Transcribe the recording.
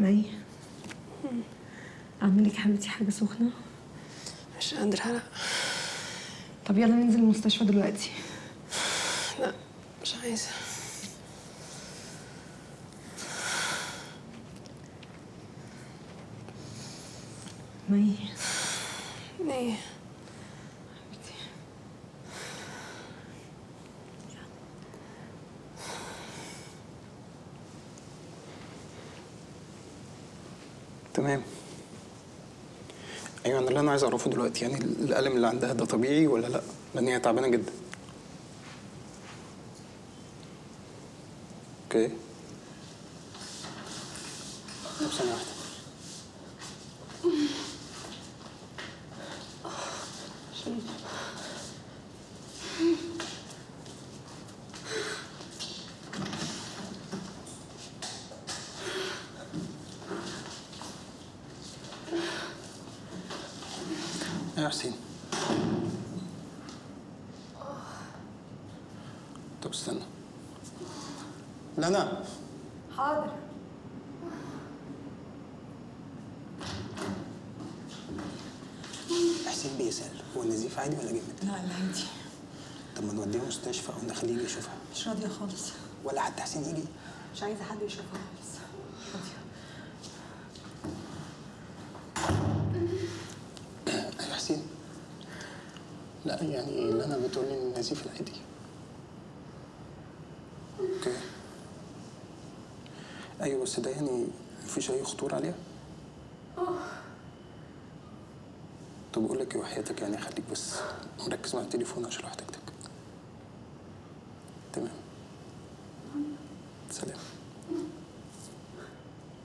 مي اعمل لك حبيبتي حاجه سخنه مش قادرة لا طب يلا ننزل المستشفى دلوقتي لا مش عايزة مي ليه تمام ايوه انا اللي انا عايز اعرفه دلوقتي يعني الالم اللي عندها ده طبيعي ولا لا لان هي تعبانه جدا اوكي طب ثانيه واحده يا حسين طب استنى لا انا حاضر حسين بيسأل هو النزيف عادي ولا جامد؟ لا لا عادي طب ما نوديه مستشفى او نخليه يجي يشوفها مش راضيه خالص ولا حتى حسين يجي مش عايزه حد يشوفها خالص مش راضيه يا حسين لا يعني اللي انا بتقول لي النزيف العادي اوكي ايوه بس ده يعني مفيش اي خطوره عليها طب اقول لك ايه وحياتك يعني خليك بس مركز مع التليفون عشان لو احتجتك تمام سلام